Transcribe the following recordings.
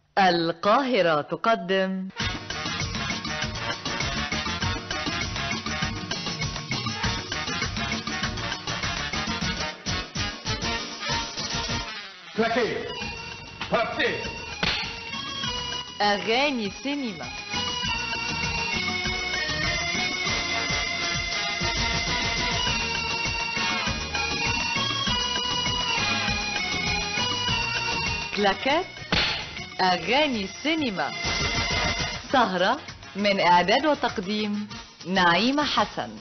القاهرة تقدم كلاكي بارتي أغاني سينما كلاكات أغاني سينما سهرة من إعداد وتقديم نعيمة حسن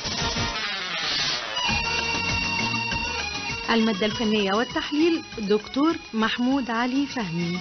المادة الفنية والتحليل دكتور محمود علي فهمي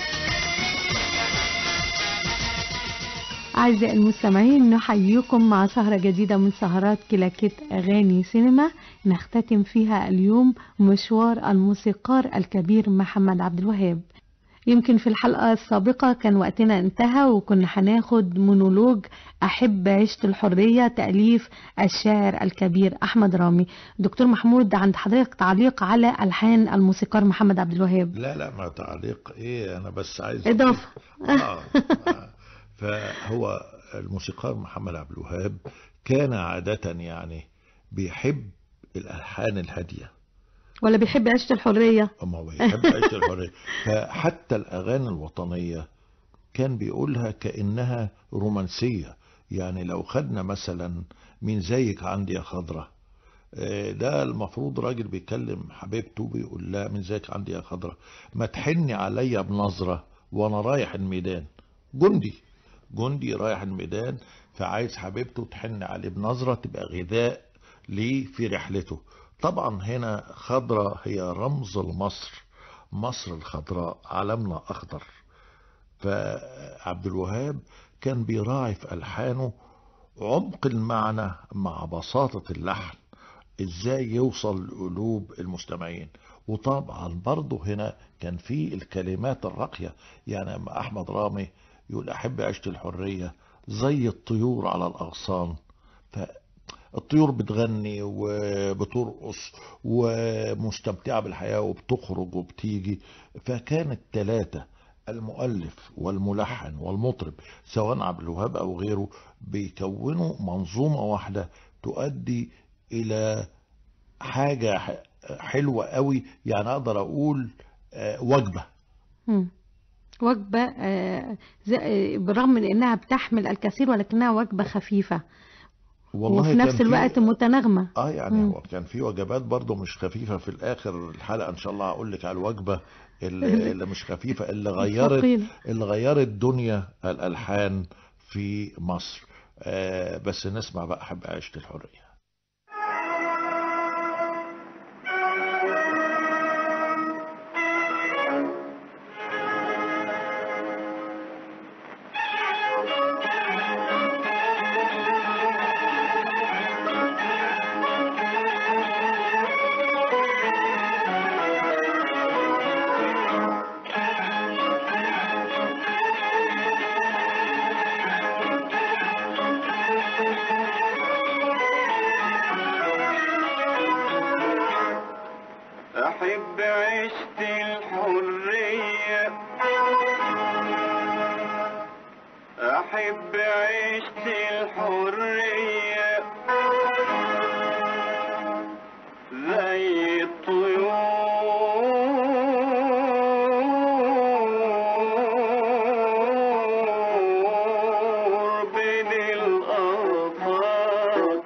أعزائي المستمعين نحييكم مع سهرة جديدة من سهرات كلاكيت أغاني سينما نختتم فيها اليوم مشوار الموسيقار الكبير محمد عبد الوهاب يمكن في الحلقة السابقة كان وقتنا انتهى وكنا هناخد مونولوج أحب عيشة الحرية تأليف الشاعر الكبير أحمد رامي دكتور محمود عند حضرتك تعليق على ألحان الموسيقار محمد عبد الوهاب لا لا ما تعليق ايه انا بس عايز إضافة. آه. آه. فهو الموسيقار محمد عبد الوهاب كان عادة يعني بيحب الألحان الهادية ولا بيحب عيشة الحرية أما هو بيحب عيش الحرية فحتى الأغاني الوطنية كان بيقولها كأنها رومانسية يعني لو خدنا مثلا من زيك عندي يا خضرة آه، ده المفروض راجل بيكلم حبيبته بيقول لها من زيك عندي يا خضرة ما تحني عليا بنظرة وانا رايح الميدان جندي جندي رايح الميدان فعايز حبيبته تحن عليه بنظرة تبقى غذاء ليه في رحلته طبعا هنا خضرة هي رمز لمصر مصر الخضراء علمنا أخضر فعبد الوهاب كان بيراعي في ألحانه عمق المعنى مع بساطة اللحن ازاي يوصل لقلوب المستمعين وطبعا برضه هنا كان في الكلمات الراقية يعني اما احمد رامي يقول احب عيشة الحرية زي الطيور على الاغصان فالطيور بتغني وبترقص ومستمتعة بالحياة وبتخرج وبتيجي فكان التلاتة المؤلف والملحن والمطرب سواء عبد الوهاب او غيره بيكونوا منظومة واحدة تؤدي الى حاجة ح- حلوة قوي يعني اقدر اقول آه، وجبة مم. وجبة آه، زي- بالرغم من انها بتحمل الكثير ولكنها وجبة خفيفة وفي كان نفس في- الوقت متناغمة اه يعني مم. هو كان في وجبات برضه مش خفيفة في الاخر الحلقة ان شاء الله هقول لك على الوجبة اللي, اللي مش خفيفة اللي غيرت ثقيلة. اللي غيرت دنيا الالحان في مصر آه بس نسمع بقى حب عيشة الحرية أحب عشت الحرية أحب عشت الحرية زي الطيور بين الآفاق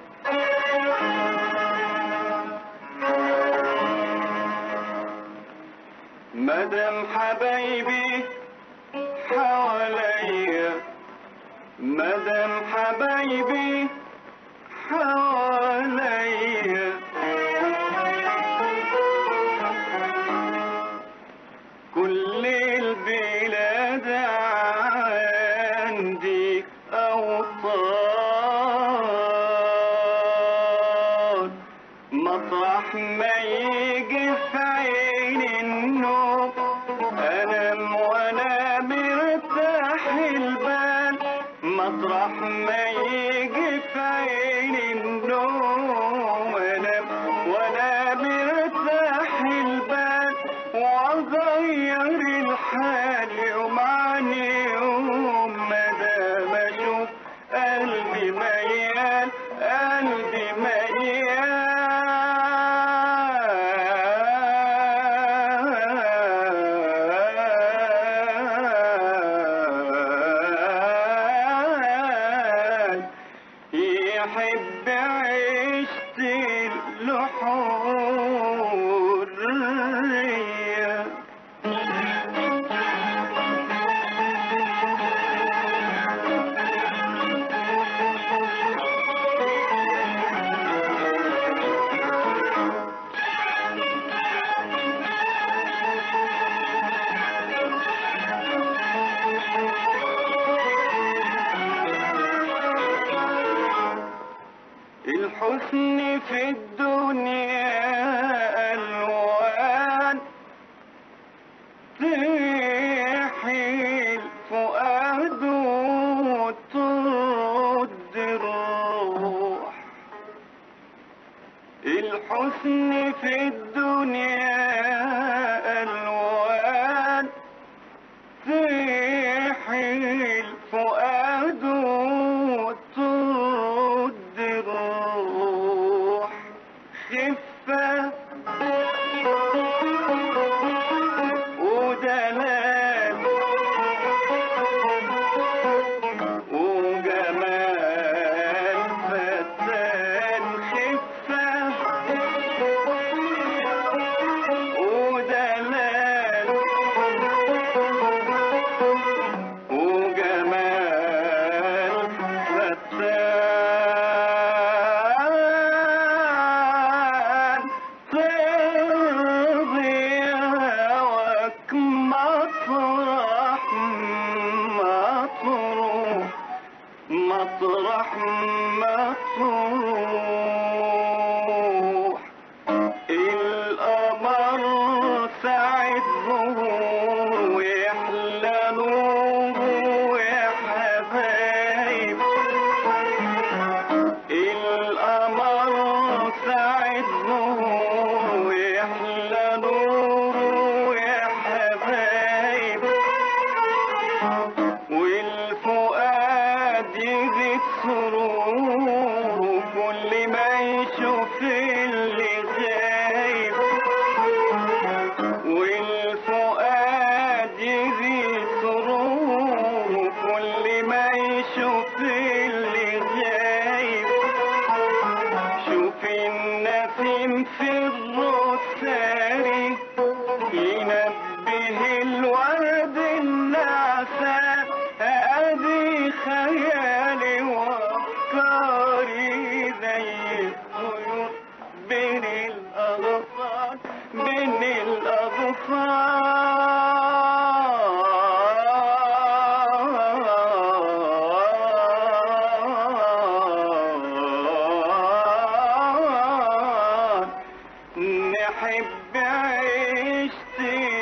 مدام حبايبي حواليا مدام حبايبي حواليا كل البلاد عندي أوطان مطرح ما يجي في عين النوم انام وانا مرتاح البال مطرح ما يجي في عين النوم انام وانا مرتاح البال واغير الحال ومع تاني يوم مدام اشوف قلبي ميال قلبي ميال يحب عشت الحرية الحسن في الدنيا ألوان تحيل فؤاد وترد الروح الحسن في الدنيا ألوان تحيل فؤاد وترد الروح خفة ودلال وجمال فتان خفة ودلال وجمال فتان ترضي هواك مطرح ما تروح مطرح ما تروح القمر ساعة ظهور ويحلى نوره يا حبايب القمر ساعة ظهور ويحلى نوره يا حبايب والفؤاد يزيد سروره كل ما يشوف اللي غايب والفؤاد يزيد سروره كل ما يشوف اللي غايب شوف النسيم في الرسالي ينبه الورد النعسان ادي خيالي وافكاري زي الطيور بين الاغصان بين الاغصان نحب عيشة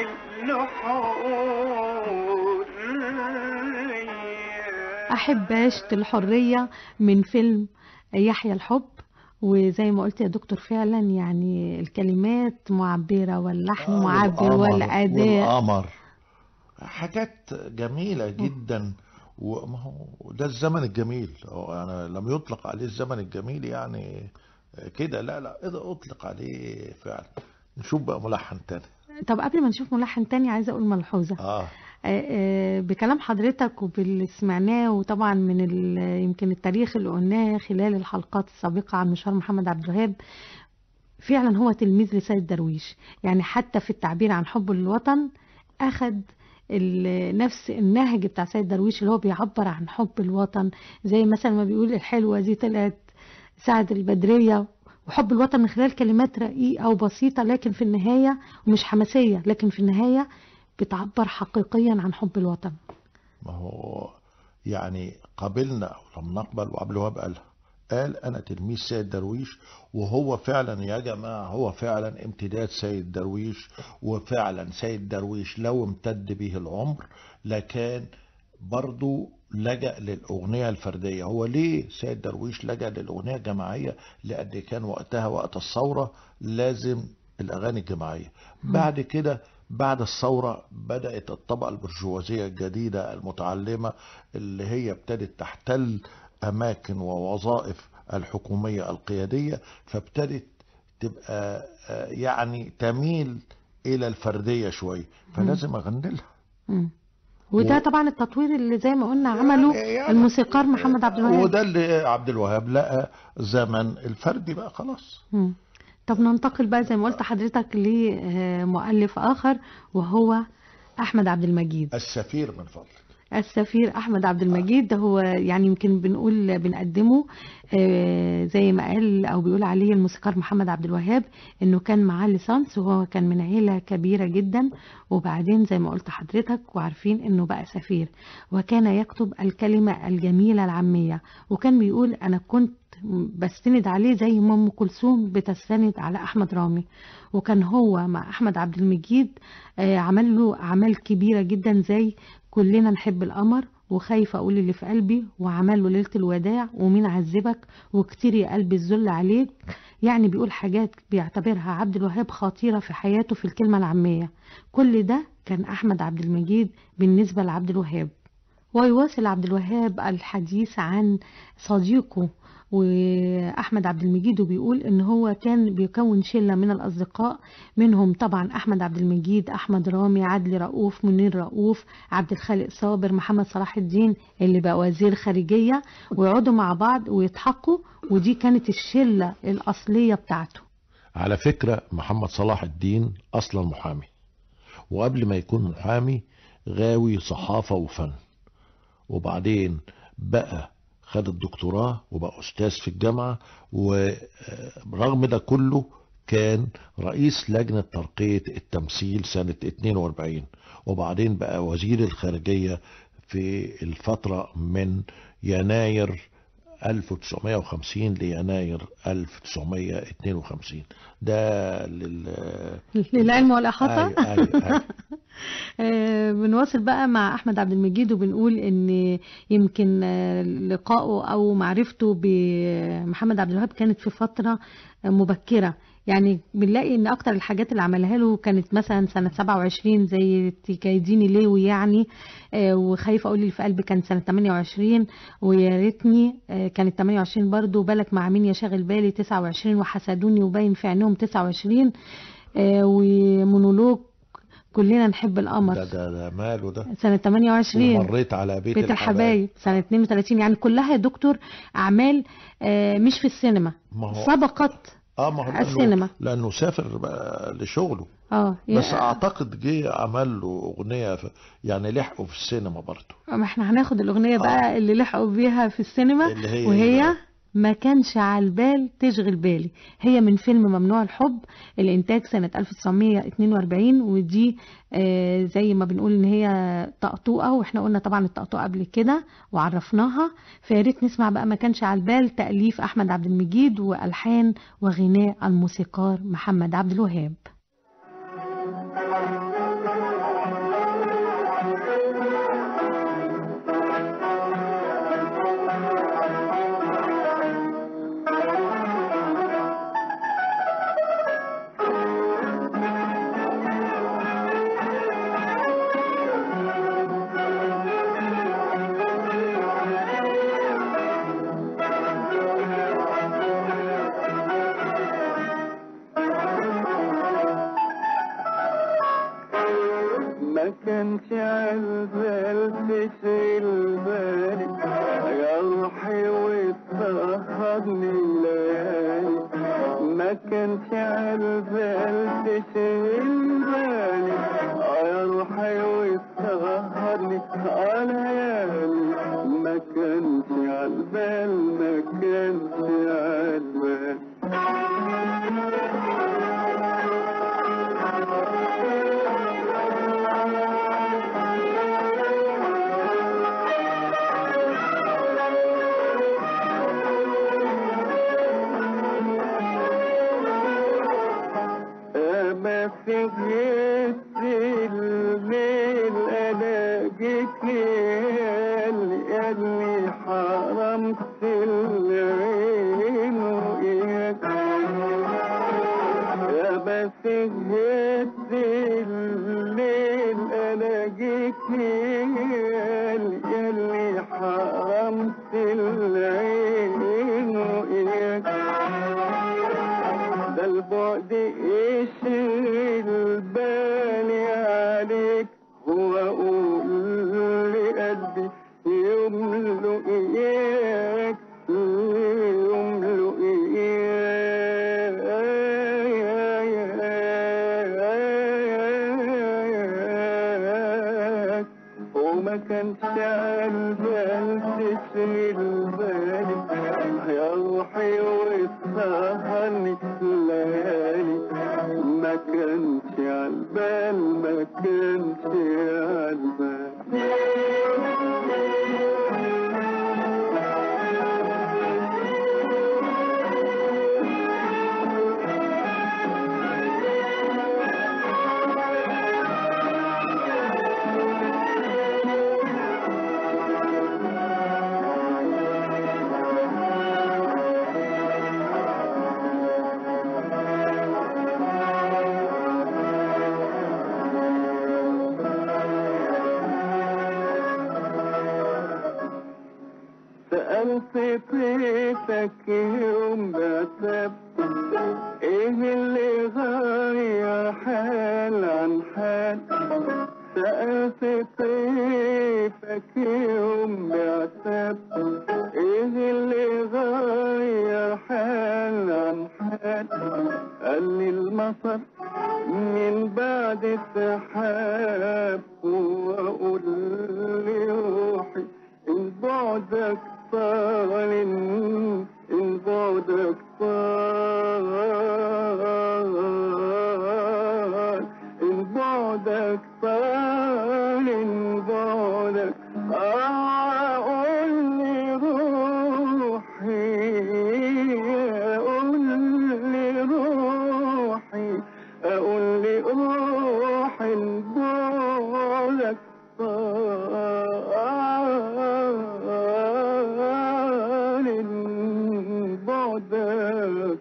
الحرية أحب عشت الحرية من فيلم يحيى الحب وزي ما قلت يا دكتور فعلا يعني الكلمات معبرة واللحن آه، معبر والقمر- والأداء والقمر حاجات جميلة جدا وما هو ده الزمن الجميل هو يعني لم يطلق عليه الزمن الجميل يعني كده لا لا إذا أطلق عليه فعلا نشوف بقى ملحن تاني طب قبل ما نشوف ملحن تاني عايزة أقول ملحوظة اه آه، آه، بكلام حضرتك وباللي سمعناه وطبعا من ال- يمكن التاريخ اللي قلناه خلال الحلقات السابقة عن مشوار محمد عبد الوهاب فعلا هو تلميذ لسيد درويش يعني حتى في التعبير عن حبه للوطن أخد ال- نفس النهج بتاع سيد درويش اللي هو بيعبر عن حب الوطن زي مثلا ما بيقول الحلوة دي طلعت سعد البدرية وحب الوطن من خلال كلمات رقيقة وبسيطة لكن في النهاية ومش حماسية لكن في النهاية بتعبر حقيقيا عن حب الوطن ما هو يعني قبلنا أو لم نقبل وعبد الوهاب قالها قال أنا تلميذ سيد درويش وهو فعلا يا جماعة هو فعلا امتداد سيد درويش وفعلا سيد درويش لو امتد به العمر لكان برضو لجأ للأغنية الفردية هو ليه سيد درويش لجأ للأغنية الجماعية لأن كان وقتها وقت الثورة لازم الأغاني الجماعية بعد كده بعد الثورة بدأت الطبقة البرجوازية الجديدة المتعلمة اللي هي ابتدت تحتل أماكن ووظائف الحكومية القيادية فابتدت تبقى آه، يعني تميل إلى الفردية شوية فلازم أغني لها مم. وده و- طبعا التطوير اللي زي ما قلنا عمله يعني- الموسيقار محمد عبد الوهاب وده اللي عبد الوهاب لقى زمن الفردي بقى خلاص مم. طب ننتقل بقى زي ما قلت حضرتك لمؤلف آخر وهو أحمد عبد المجيد السفير من فضلك السفير أحمد عبد المجيد ده هو يعني يمكن بنقول بنقدمه آه، زي ما قال أو بيقول عليه الموسيقار محمد عبد الوهاب إنه كان معاه ليسانس وهو كان من عيلة كبيرة جدا وبعدين زي ما قلت حضرتك وعارفين إنه بقى سفير وكان يكتب الكلمة الجميلة العامية وكان بيقول أنا كنت بستند عليه زي ما ام كلثوم بتستند على احمد رامي وكان هو مع احمد عبد المجيد آه، عمل له اعمال كبيره جدا زي كلنا نحب القمر وخايفه اقول اللي في قلبي وعمل له ليله الوداع ومين عذبك وكتير يا قلبي الذل عليك يعني بيقول حاجات بيعتبرها عبد الوهاب خطيره في حياته في الكلمه العاميه كل ده كان احمد عبد المجيد بالنسبه لعبد الوهاب ويواصل عبد الوهاب الحديث عن صديقه واحمد عبد المجيد وبيقول ان هو كان بيكون شله من الاصدقاء منهم طبعا احمد عبد المجيد احمد رامي عدلي رؤوف منير رؤوف عبد الخالق صابر محمد صلاح الدين اللي بقى وزير خارجيه ويقعدوا مع بعض ويضحكوا ودي كانت الشله الاصليه بتاعته على فكرة محمد صلاح الدين أصلا محامي وقبل ما يكون محامي غاوي صحافة وفن وبعدين بقى خد الدكتوراه وبقى أستاذ في الجامعة ورغم ده كله كان رئيس لجنة ترقية التمثيل سنة 42 وبعدين بقى وزير الخارجية في الفترة من يناير 1950 ليناير 1952 ده لل للعلم والإحاطة أيوة أيوة أيوة. آه، بنواصل بقى مع احمد عبد المجيد وبنقول ان يمكن آه، لقائه او معرفته بمحمد عبد الوهاب كانت في فتره آه، مبكره يعني بنلاقي ان اكتر الحاجات اللي عملها له كانت مثلا سنه 27 زي تكايديني ليوي يعني آه، وخايفه اقول اللي في قلبي كان سنه 28 ويا ريتني آه، كانت 28 برضو بالك مع مين يا شاغل بالي 29 وحسدوني وباين في عينهم 29 آه، ومونولوج كلنا نحب القمر ده ده ده ماله ده سنة 28 ومريت على بيت, بيت الحبايب سنة 32 يعني كلها يا دكتور أعمال آه، مش في السينما ما هو سبقت اه ما هو لأنه- السينما. لانه سافر بقى لشغله اه بس يا- اعتقد جه عمل له اغنيه في يعني لحقه في السينما برضه ما احنا هناخد الأغنية بقى اللي لحقوا بيها في السينما اللي هي وهي ما كانش على البال تشغل بالي هي من فيلم ممنوع الحب الانتاج سنة 1942 ودي آه، زي ما بنقول ان هي طقطوقة واحنا قلنا طبعا الطقطوقة قبل كده وعرفناها فياريت نسمع بقى ما كانش على البال تأليف احمد عبد المجيد والحان وغناء الموسيقار محمد عبد الوهاب ما كانش عالبال تشغل بالي يا روحي وتسهرني الليالي ما كانش عالبال تشغل بالي يا روحي وتسهرني الليالي ما كانش عالبال ما كانش عالبال ما في جيت الليل انا جيت اللي اللي حرمت العين وإياك يا ما في جيت الليل يالي يالي حرمت العين وإياك ده البعد يشغل بالي عليك هو أقول لقلبي يملؤ إياك يملؤ إياك وما كانش عالبال تشغل بالي يا روحي وتسهرني الليالي ما كانش عالبال ما كانش عالبال سألت طيفك يوم بعتب ايه اللي غير حال عن حال سألت طيفك يوم بعتب ايه اللي غير حال عن حال قال لي المطر من بعد السحاب واقول لي روحي إن بعدك طال إن بعدك طال إن بعدك طال إن بعدك أقول لي روحي أقول لي روحي أقول لي روحي إن بعدك طال إن بعدك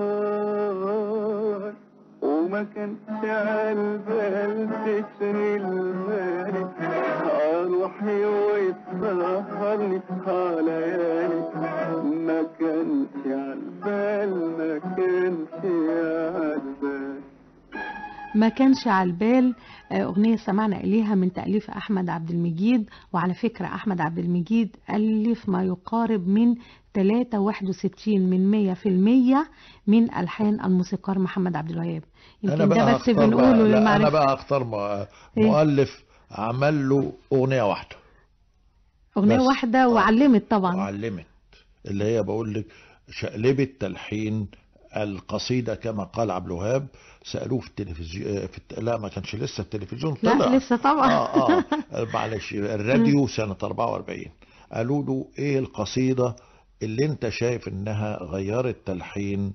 طال وما كانش عالبال تشغل بالي روحي وتسهرني ليالي ما كانش عالبال ما كانش عالبال ما كانش على البال آه، أغنية سمعنا إليها من تأليف أحمد عبد المجيد وعلى فكرة أحمد عبد المجيد ألف ما يقارب من 63 من 100% من ألحان الموسيقار محمد عبد الوهاب يمكن ده بس هختار بنقوله بقى لا انا للمعرفة بقى اختار م- إيه؟ مؤلف عمل له اغنيه واحده أغنية بس. واحدة آه. وعلمت طبعا وعلمت اللي هي بقول لك شقلبة تلحين القصيدة كما قال عبد الوهاب سألوه في التلفزيون في الت... لا ما كانش لسه التلفزيون طلع لا لسه طبعا اه اه معلش الراديو سنة 44 قالوا له ايه القصيدة اللي انت شايف انها غيرت تلحين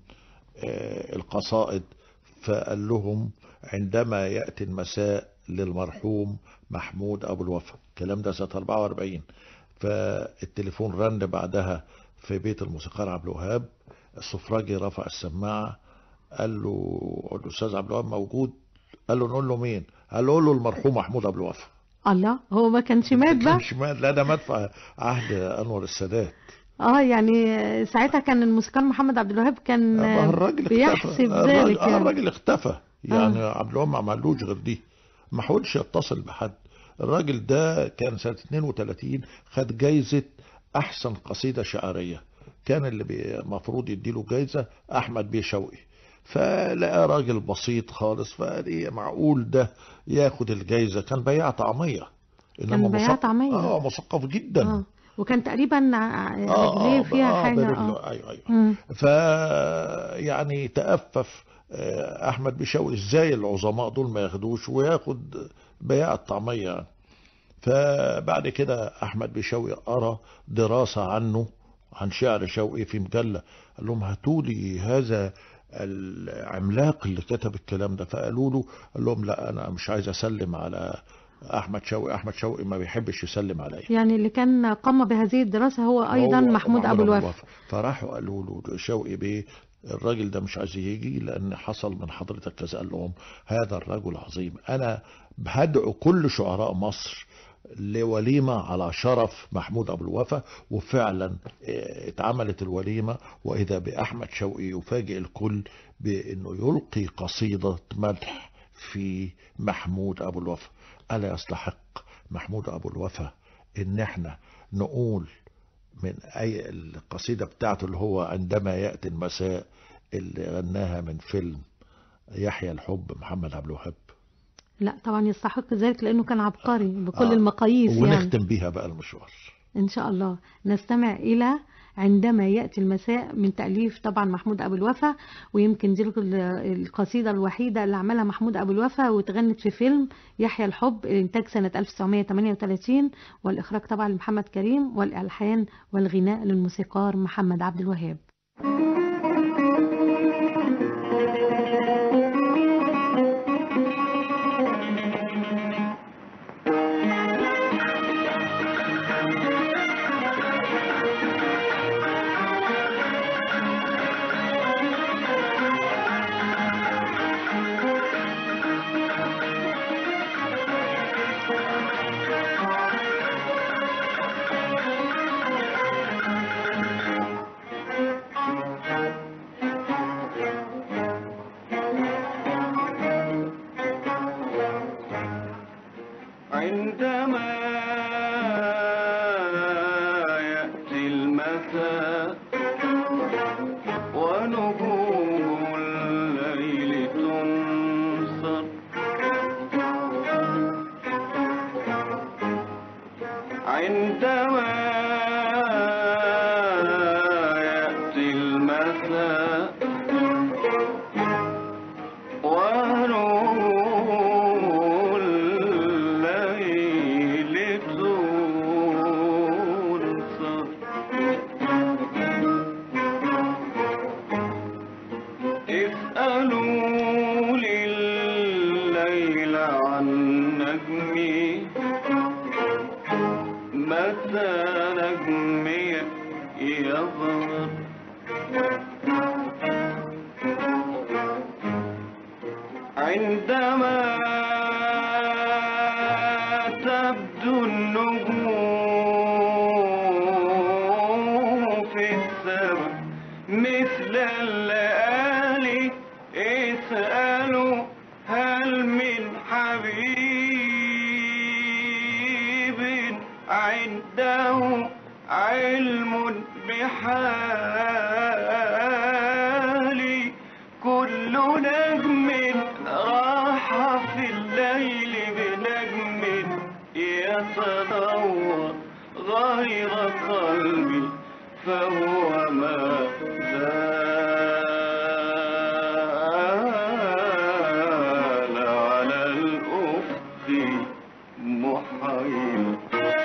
آه القصائد فقال لهم عندما يأتي المساء للمرحوم محمود أبو الوفا الكلام ده سنة 44 فالتليفون رن بعدها في بيت الموسيقار عبد الوهاب السفراجي رفع السماعة قال له الأستاذ عبد الوهاب موجود قال له نقول له مين قال له قول له المرحوم محمود أبو الوفا الله هو ما كانش مات بقى مش مات لا ده مات في عهد أنور السادات اه يعني ساعتها كان الموسيقار محمد عبد الوهاب كان ما هو الراجل بيحسب اختفى ذلك الراجل, آه يعني. الراجل اختفى يعني عبد الوهاب ما عملوش غير دي ما حاولش يتصل بحد الراجل ده كان سنة 32 خد جايزة أحسن قصيدة شعرية كان اللي بي- المفروض يديله جايزة أحمد بيه شوقي فلقى راجل بسيط خالص فقال ايه معقول ده ياخد الجايزة كان بياع طعمية كان بياع مثقف- طعمية. اه مثقف جدا اه وكان تقريبا ع- آه، رجليه آه، فيها آه، حاجة برجله. اه ايوه ايوه مم. ف يعني تأفف آه، احمد بيشاوي ازاي العظماء دول ما ياخدوش وياخد بياع الطعميه يعني. فبعد كده احمد بيشاوي قرا دراسه عنه عن شعر شوقي في مجله قال لهم هاتوا لي هذا العملاق اللي كتب الكلام ده فقالوا له قال لهم لا انا مش عايز اسلم على احمد شوقي احمد شوقي ما بيحبش يسلم عليا يعني اللي كان قام بهذه الدراسة هو أيضا هو محمود أبو الوفا فراحوا قالوا له شوقي بيه الراجل ده مش عايز يجي لان حصل من حضرتك كذا قال لهم هذا الرجل عظيم انا هدعو كل شعراء مصر لوليمة على شرف محمود أبو الوفا وفعلا اه، اتعملت الوليمة وإذا بأحمد شوقي يفاجئ الكل بأنه يلقي قصيدة مدح في محمود أبو الوفا ألا يستحق محمود أبو الوفا إن احنا نقول من أي القصيدة بتاعته اللي هو عندما يأتي المساء اللي غناها من فيلم يحيى الحب محمد عبد الوهاب لا طبعا يستحق ذلك لأنه كان عبقري بكل آه. المقاييس يعني ونختم بيها بقى المشوار إن شاء الله نستمع إلى عندما يأتي المساء من تأليف طبعا محمود أبو الوفا ويمكن دي ال- القصيدة الوحيدة اللي عملها محمود أبو الوفا واتغنت في فيلم يحيى الحب الإنتاج سنة 1938 والإخراج طبعا لمحمد كريم والألحان والغناء للموسيقار محمد عبد الوهاب عندما يأتي المساء ونجوم الليل تنصر عندما يأتي المساء ونور الليل تنصر اسألوا لليل عن نجمي متى نجمي يظهر عندما تبدو النجوم في السماء مثل الليالي اسألوا هل من حبيب عنده علم بحالي كل نجم راح في الليل بنجم يتدور غير قلبي فهو ما زال على الأفق محيط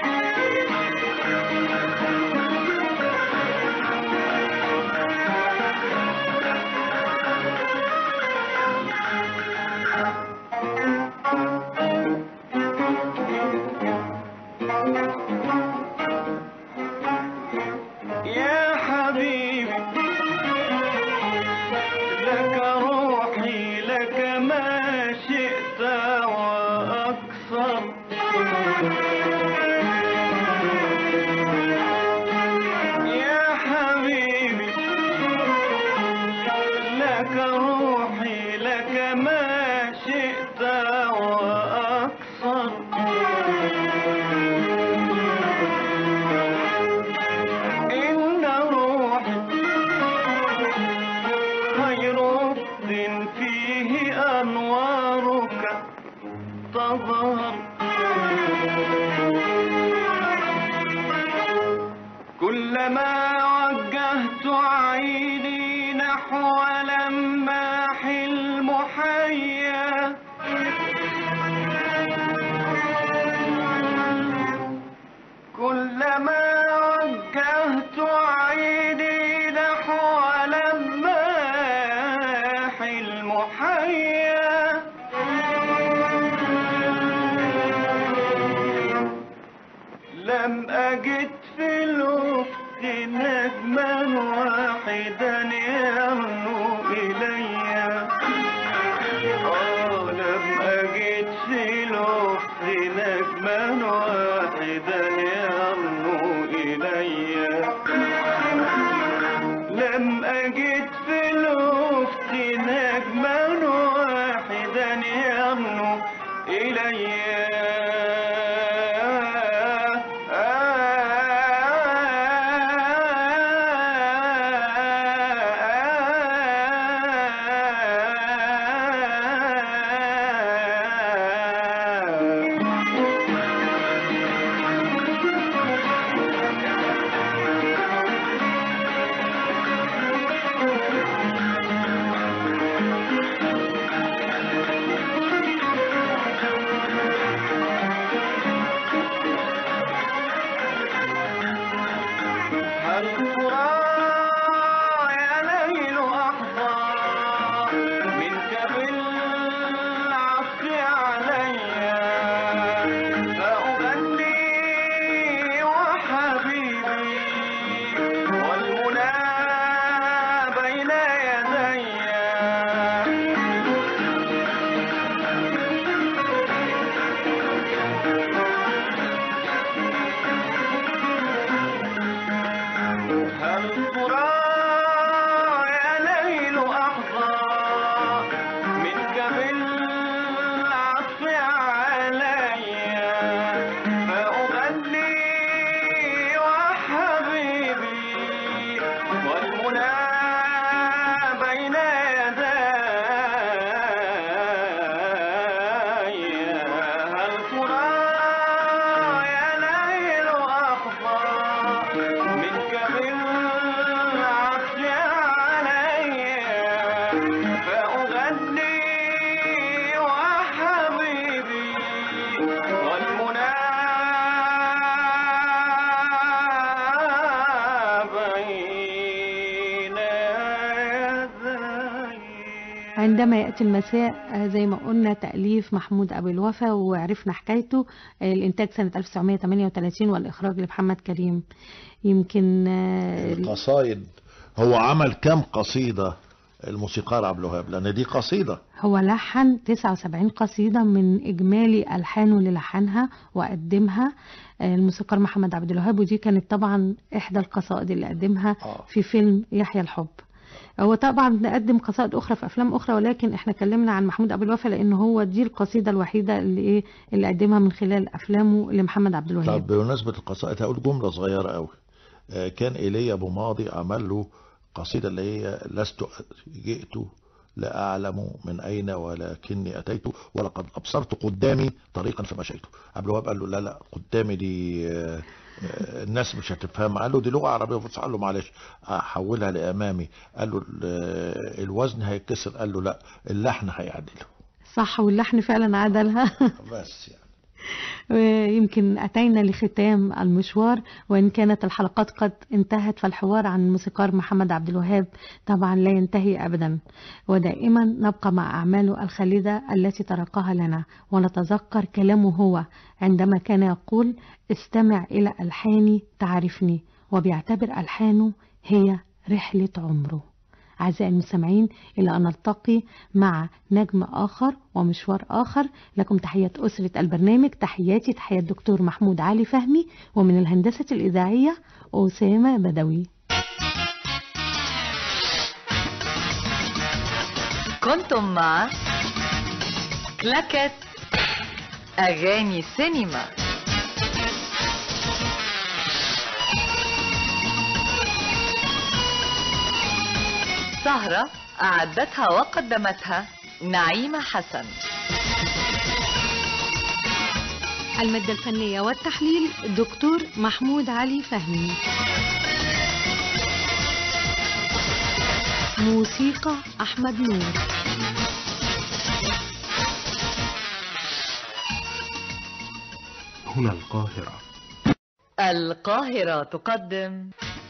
يا حبيبي لك روحي لك ما شئت وأكثر يا حبيبي لك روحي لك ما شئت وأكثر إن روحي خير وقت فيه أنوارك تظهر كلما وجهت عيني نحو لماح المحيا كلما وجهت عيني نحو لماح المحيا لم أجد في الأفق نجما واحدا يرنو إلي آه لم أجد في الأفق نجما نجما واحدا يرنو إلي لم أجد في الأفق نجما واحدا يرنو إلي هل ترى يا ليل أحظى منك بالعطف علي فأغني وحبيبي والمنى بين يدي هل ترى يا ليل أحظى منك بالعطف علي فأغني وحبيبي والمنى بين يدي هل ترى يا ليل أحظى منك بالعطف علي فأغني وحبيبي والمنى بين يدي عندما يأتي المساء آه، زي ما قلنا تأليف محمود أبو الوفا وعرفنا حكايته آه، الإنتاج سنة 1938 والإخراج لمحمد كريم يمكن آه، القصايد هو عمل كم قصيدة الموسيقار عبد الوهاب لأن دي قصيدة هو لحن 79 قصيدة من إجمالي ألحانه اللي لحنها وقدمها آه، الموسيقار محمد عبد الوهاب ودي كانت طبعا إحدى القصائد اللي قدمها آه. في فيلم يحيى الحب هو طبعا قدم قصائد أخرى في أفلام أخرى ولكن إحنا اتكلمنا عن محمود أبو الوفا لأن هو دي القصيدة الوحيدة اللي إيه اللي قدمها من خلال أفلامه لمحمد عبد الوهاب طب بمناسبة القصائد هقول جملة صغيرة قوي آه، كان إيليا أبو ماضي عمل له قصيدة اللي هي لست جئت لا أعلم من أين ولكني أتيت ولقد أبصرت قدامي طريقا فمشيت عبد الوهاب قال له لا لا قدامي دي آه، آه، الناس مش هتفهمها قال له دي لغة عربية فصحى قال له معلش أحولها لأمامي قال له ال- آه، الوزن هيتكسر قال له لا اللحن هيعدله صح واللحن فعلا عدلها بس يعني يمكن أتينا لختام المشوار وإن كانت الحلقات قد انتهت فالحوار عن الموسيقار محمد عبد الوهاب طبعا لا ينتهي أبدا ودائما نبقى مع أعماله الخالدة التي تركها لنا ونتذكر كلامه هو عندما كان يقول استمع إلى ألحاني تعرفني وبيعتبر ألحانه هي رحلة عمره أعزائي المستمعين إلى أن نلتقي مع نجم آخر ومشوار آخر لكم تحيات أسرة البرنامج تحياتي تحيات دكتور محمود علي فهمي ومن الهندسة الإذاعية أسامة بدوي كنتم مع كلاكت أغاني سينما سهرة أعدتها وقدمتها نعيمة حسن المادة الفنية والتحليل دكتور محمود علي فهمي موسيقى أحمد نور هنا القاهرة القاهرة تقدم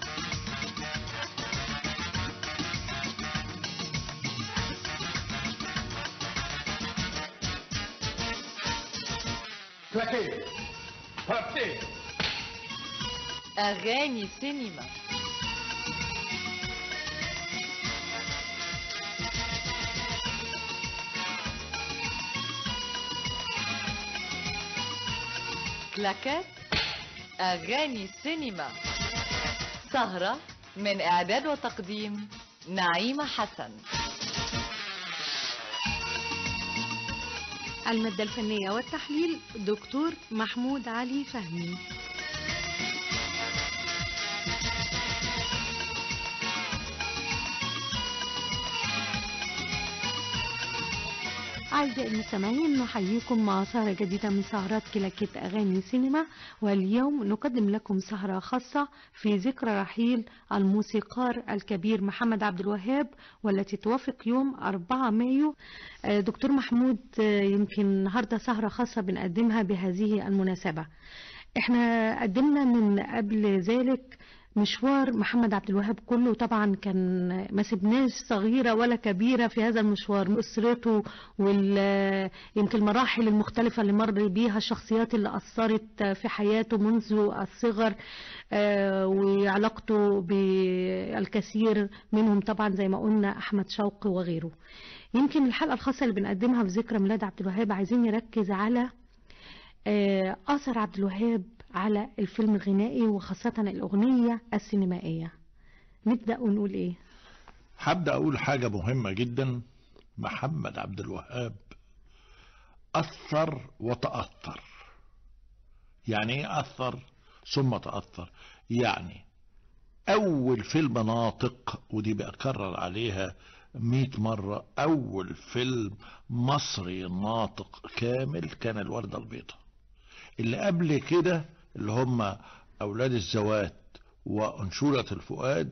كلاكيت بابتي أغاني سينما كلاكات أغاني سينما سهرة من إعداد وتقديم نعيمة حسن المادة الفنية والتحليل دكتور محمود علي فهمي أعزائي المستمعين نحييكم مع سهرة جديدة من سهرات كلاكيت أغاني سينما واليوم نقدم لكم سهرة خاصة في ذكرى رحيل الموسيقار الكبير محمد عبد الوهاب والتي توافق يوم 4 مايو آه، دكتور محمود آه، يمكن النهاردة سهرة خاصة بنقدمها بهذه المناسبة احنا قدمنا من قبل ذلك مشوار محمد عبد الوهاب كله طبعا كان ما سبناش صغيره ولا كبيره في هذا المشوار اسرته وال يمكن المراحل المختلفه اللي مر بيها الشخصيات اللي اثرت في حياته منذ الصغر آه، وعلاقته بالكثير منهم طبعا زي ما قلنا احمد شوقي وغيره يمكن الحلقه الخاصه اللي بنقدمها في ذكرى ميلاد عبد الوهاب عايزين نركز على آه، أثر عبد الوهاب على الفيلم الغنائي وخاصة الأغنية السينمائية نبدأ ونقول إيه هبدأ أقول حاجة مهمة جدا محمد عبد الوهاب أثر وتأثر يعني إيه أثر ثم تأثر يعني أول فيلم ناطق ودي بأكرر عليها مئة مرة أول فيلم مصري ناطق كامل كان الوردة البيضاء اللي قبل كده اللي هم أولاد الزوات وأنشورة الفؤاد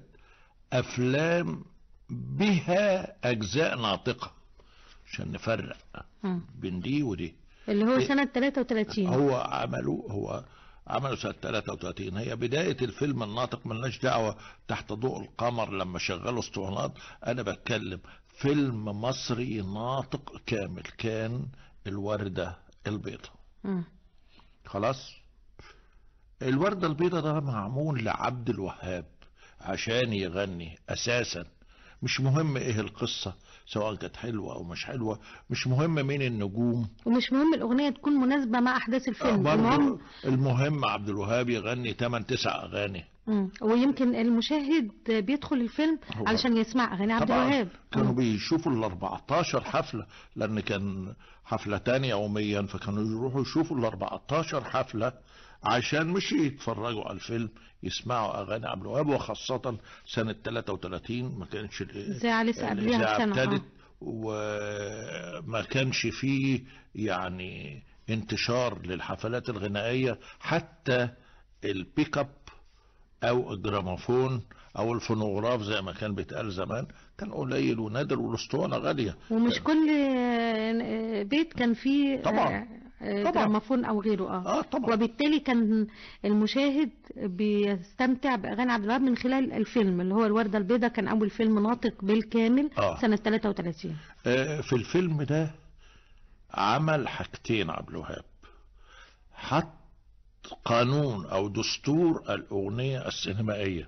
أفلام بها أجزاء ناطقة عشان نفرق مم. بين دي ودي اللي هو إيه؟ سنة 33 هو عملوا هو عملوا سنة 33 هي بداية الفيلم الناطق ملناش دعوة تحت ضوء القمر لما شغلوا اسطوانات أنا بتكلم فيلم مصري ناطق كامل كان الوردة البيضاء مم. خلاص الوردة البيضاء ده معمول لعبد الوهاب عشان يغني أساسا مش مهم ايه القصة سواء كانت حلوة او مش حلوة مش مهم مين النجوم ومش مهم الأغنية تكون مناسبة مع أحداث الفيلم برضه المهم المهم عبد الوهاب يغني 8 9 اغاني مم. ويمكن المشاهد بيدخل الفيلم هو- علشان يسمع أغاني عبد طبعا الوهاب كانوا مم. بيشوفوا ال 14 حفلة لأن كان حفلتان يوميا فكانوا يروحوا يشوفوا ال 14 حفلة عشان مش يتفرجوا على الفيلم يسمعوا أغاني عبد الوهاب وخاصة سنة 33 ما كانش ال- الإذاعة لسه قبليها الإذاعة بسنة، آه. ابتدت وما كانش فيه يعني انتشار للحفلات الغنائية حتى البيك اب او الجراموفون او الفونوغراف زي ما كان بيتقال زمان كان قليل ونادر والاسطوانه غاليه ومش كل آه، بيت كان فيه طبعا. آه، آه، طبعا. جراموفون او غيره اه اه طبعا وبالتالي كان المشاهد بيستمتع باغاني عبد الوهاب من خلال الفيلم اللي هو الورده البيضاء كان اول فيلم ناطق بالكامل آه. سنه 33 آه في الفيلم ده عمل حاجتين عبد الوهاب حط قانون او دستور الاغنيه السينمائيه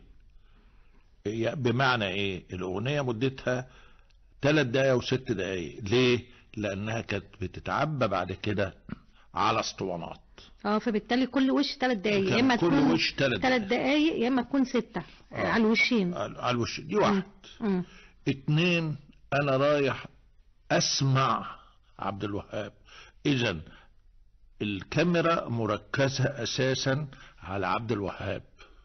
هي بمعنى ايه الاغنيه مدتها ثلاث دقايق وست دقايق ليه لانها كانت بتتعبى بعد كده على اسطوانات اه فبالتالي كل وش ثلاث دقايق كان يا اما كل تكون وش تلات ثلاث دقايق يا اما تكون سته آه. آه. على الوشين على على الوش دي واحد مم. اتنين انا رايح اسمع عبد الوهاب اذا الكاميرا مركزة اساسا على عبد الوهاب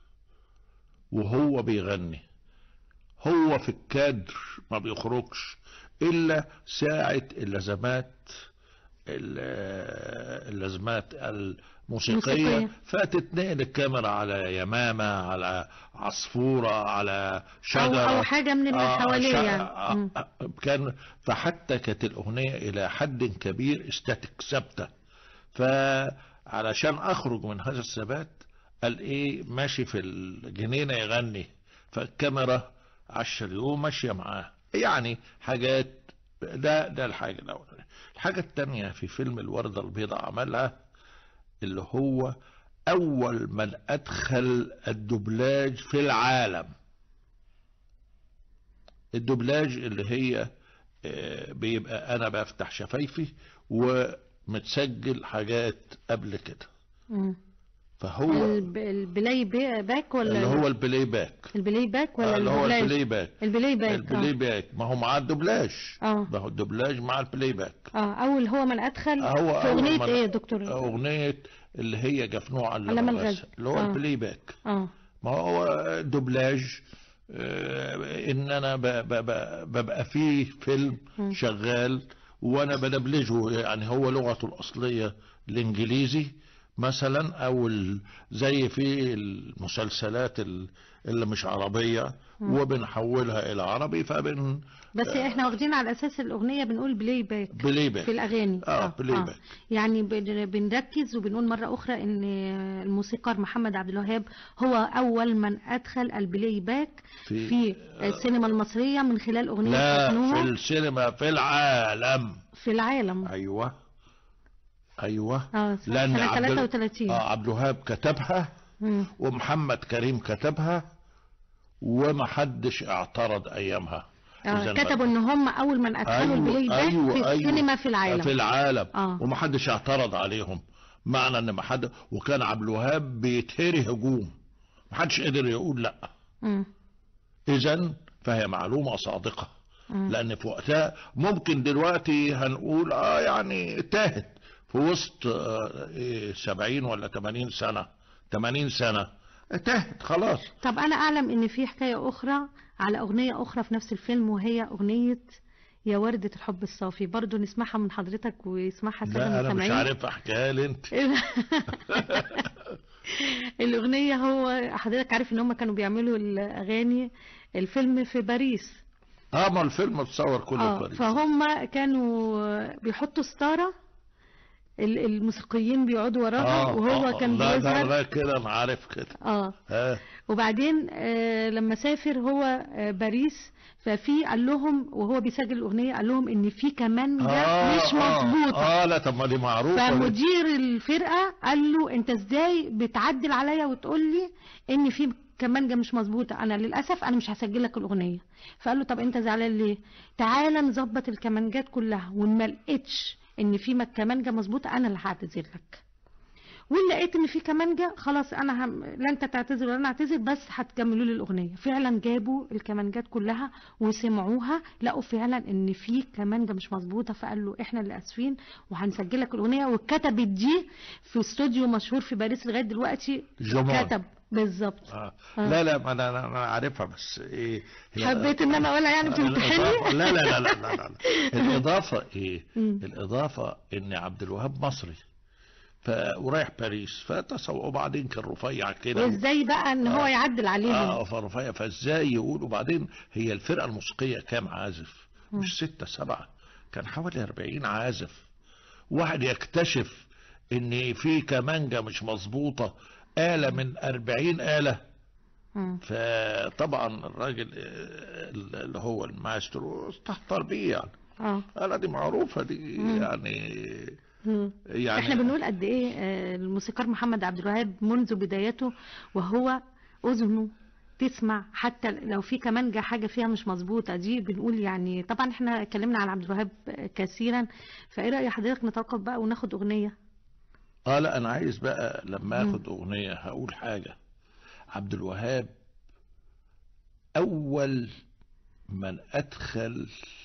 وهو بيغني هو في الكادر ما بيخرجش الا ساعة اللازمات ال- اللازمات الموسيقية موسيقية. فتتنقل الكاميرا على يمامة على عصفورة على او شجرة او حاجه من اللي حواليه شا- يعني آه، مم. آه، كان فحتى كانت الأغنية إلى حد كبير استاتيك ثابتة فعلشان أخرج من هذا الثبات قال إيه ماشي في الجنينة يغني فالكاميرا عشر يوم ماشية معاه يعني حاجات ده ده الحاجة الأولانية الحاجة التانية في فيلم الوردة البيضاء عملها اللي هو أول من أدخل الدبلاج في العالم الدبلاج اللي هي آه، بيبقى انا بفتح شفايفي ومتسجل حاجات قبل كده مم. فهو الب- البلاي بي- باك ولا اللي هو البلاي باك البلاي باك ولا آه، اللي هو الدوبلاج؟ البلاي باك البلاي باك البلاي آه. باك ما هو معاه الدوبلاج اه ما هو الدوبلاج مع البلاي باك اه اول هو من ادخل هو في أول اغنيه من- ايه يا دكتور أغنية اللي هي جفنوع علامة علامة الغاز. اللي هو آه. البلاي باك اه ما هو دوبلاج آه، ان انا ب- ب- ب- ببقى فيه فيلم مم. شغال وانا بدبلجه يعني هو لغته الاصليه الانجليزي مثلا او ال- زي في المسلسلات ال- اللي مش عربيه وبنحولها الى عربي فبن بس احنا واخدين على اساس الاغنيه بنقول بلاي باك بلاي باك في الاغاني آه، بلاي باك. يعني بن- بنركز وبنقول مره اخرى ان الموسيقار محمد عبد الوهاب هو اول من ادخل البلاي باك في- في السينما المصريه من خلال اغنيه لا في حسنوها السينما في العالم في العالم ايوه ايوه اه لان سنه عبد ال- 33 آه عبد الوهاب كتبها مم. ومحمد كريم كتبها ومحدش اعترض ايامها آه، إذن كتبوا ان هم اول من ادخلوا البلاي باك في السينما في العالم في العالم آه. ومحدش اعترض عليهم معنى ان محد وكان عبد الوهاب بيتهري هجوم محدش قدر يقول لا مم. اذا فهي معلومه صادقه مم. لان في وقتها ممكن دلوقتي هنقول اه يعني تاهت في وسط آه إيه 70 ولا 80 سنه 80 سنه تاهت خلاص طب انا اعلم ان في حكايه اخرى على اغنيه اخرى في نفس الفيلم وهي اغنيه يا وردة الحب الصافي برضو نسمعها من حضرتك ويسمعها السادة لا انا مش المستمعين. عارف احكيها لي انت الأغنية هو حضرتك عارف إن هم كانوا بيعملوا الأغاني الفيلم في باريس اه ما الفيلم اتصور كله في اه باريس فهم كانوا بيحطوا ستارة ال- الموسيقيين بيقعدوا وراها آه وهو آه كان لا بيظهر لا لا كده انا عارف كده اه اه وبعدين آه لما سافر هو آه باريس ففي قال لهم وهو بيسجل الأغنية قال لهم إن في كمانجة آه مش آه مظبوطة اه لا طب ما دي معروفه دي. فمدير الفرقه قال له انت ازاي بتعدل عليا وتقول لي ان في كمانجه مش مظبوطه انا للاسف انا مش هسجل لك الاغنيه فقال له طب انت زعلان ليه تعالى نظبط الكمانجات كلها وان ما لقيتش ان في م- كمانجه مظبوطه انا اللي هعتذر لك وان لقيت ان في كمانجه خلاص انا هم... لا انت تعتذر ولا انا اعتذر بس هتكملوا لي الاغنيه فعلا جابوا الكمانجات كلها وسمعوها لقوا فعلا ان في كمانجه مش مظبوطه فقال له احنا اللي اسفين وهنسجل لك الاغنيه وكتبت دي في استوديو مشهور في باريس لغايه دلوقتي جمال. كتب بالظبط آه. آه. لا لا ما انا انا أنا عارفها بس ايه هي- حبيت ان انا اقولها يعني الإضافة- بتمتحني لا لا لا لا لا, لا. الإضافة إيه؟ مم. الإضافة إن عبد الوهاب مصري ف... ورايح باريس فتصور وبعدين كان رفيع كده وازاي بقى ان هو آه. يعدل عليهم اه فرفيع فازاي يقولوا وبعدين هي الفرقة الموسيقية كام عازف؟ مش ستة سبعة كان حوالي 40 عازف واحد يكتشف ان في كمانجة مش مظبوطة آلة من 40 آلة مم. فطبعا الراجل آه، اللي هو المايسترو استهتر بيه يعني اه آلة دي معروفة دي يعني مم. يعني احنا بنقول قد ايه آه، الموسيقار محمد عبد الوهاب منذ بدايته وهو اذنه تسمع حتى لو في كمانجة حاجة فيها مش مظبوطة دي بنقول يعني طبعا احنا اتكلمنا عن عبد الوهاب كثيرا فايه رأي حضرتك نتوقف بقى وناخد اغنية اه لا انا عايز بقى لما اخد اغنية هقول حاجة عبد الوهاب اول من ادخل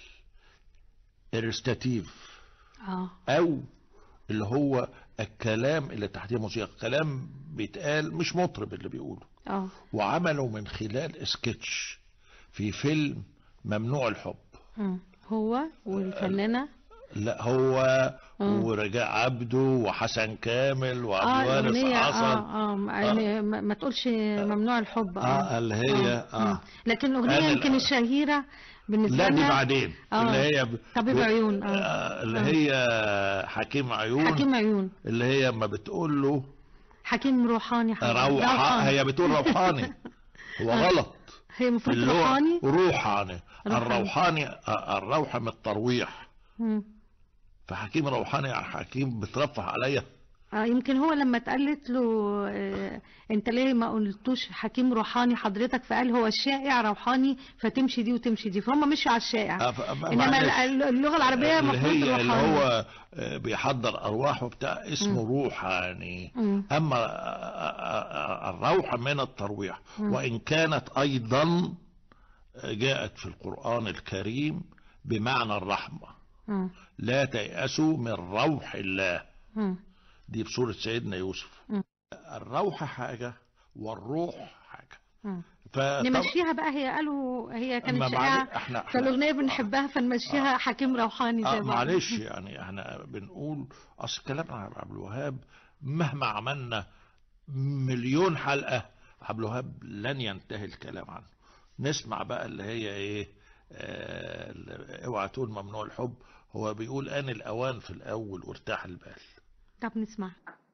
الريستاتيف اه او اللي هو الكلام اللي تحتيه موسيقى كلام بيتقال مش مطرب اللي بيقوله اه وعملوا من خلال سكتش في فيلم ممنوع الحب مم. هو والفنانة لا هو ورجاء عبده وحسن كامل اه وعبد الوارث الاغنية حسن اه اه ما, ما- ما تقولش ممنوع الحب اه اللي هي مم. اه لكن الاغنية هذا يمكن ال- الشهيرة بالنسبة لا دي لنا بعدين آه. اللي هي ب- طبيب ب- عيون، آه. آه، اللي آه. هي حكيم عيون حكيم عيون اللي هي اما بتقول له حكيم روحاني حضرتك. روحة هي بتقول روحاني هو غلط هي المفروض اللي هو روحاني روحاني روحاني. الروحاني آه، الروحة من الترويح مم. فحكيم روحاني يا حكيم بترفه عليا آه يمكن هو لما اتقالت له آه انت ليه ما قلتوش حكيم روحاني حضرتك فقال هو الشائع روحاني فتمشي دي وتمشي دي فهم مشوا على الشائع آه، ف- ف- انما معلش. ال- اللغه العربيه اللي المفروض هي اللي روحاني هو آه، بيحضر ارواح وبتاع اسمه روحاني مم. اما آه، آه، آه، الروح من الترويح مم. وان كانت ايضا جاءت في القران الكريم بمعنى الرحمه مم. لا تيأسوا من روح الله مم. دي بسورة سيدنا يوسف مم. الروح حاجة والروح حاجة مم. فطب... نمشيها بقى هي قالوا هي كانت ما شائعه معلش احنا احنا فالاغنيه بنحبها فنمشيها حكيم روحاني آه زي بعض معلش يعني احنا بنقول اصل كلامنا عن عبد الوهاب مهما عملنا مليون حلقة عبد الوهاب لن ينتهي الكلام عنه نسمع بقى اللي هي ايه آه اللي- اوعى تقول ممنوع الحب هو بيقول ان الاوان في الاول وارتاح البال طب نسمع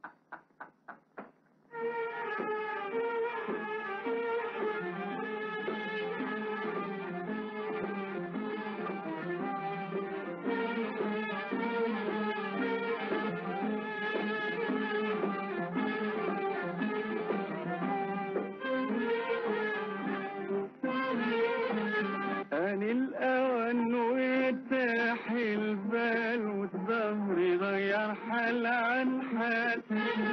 أن الأوان وارتاح البال والظهر غير حال عن حال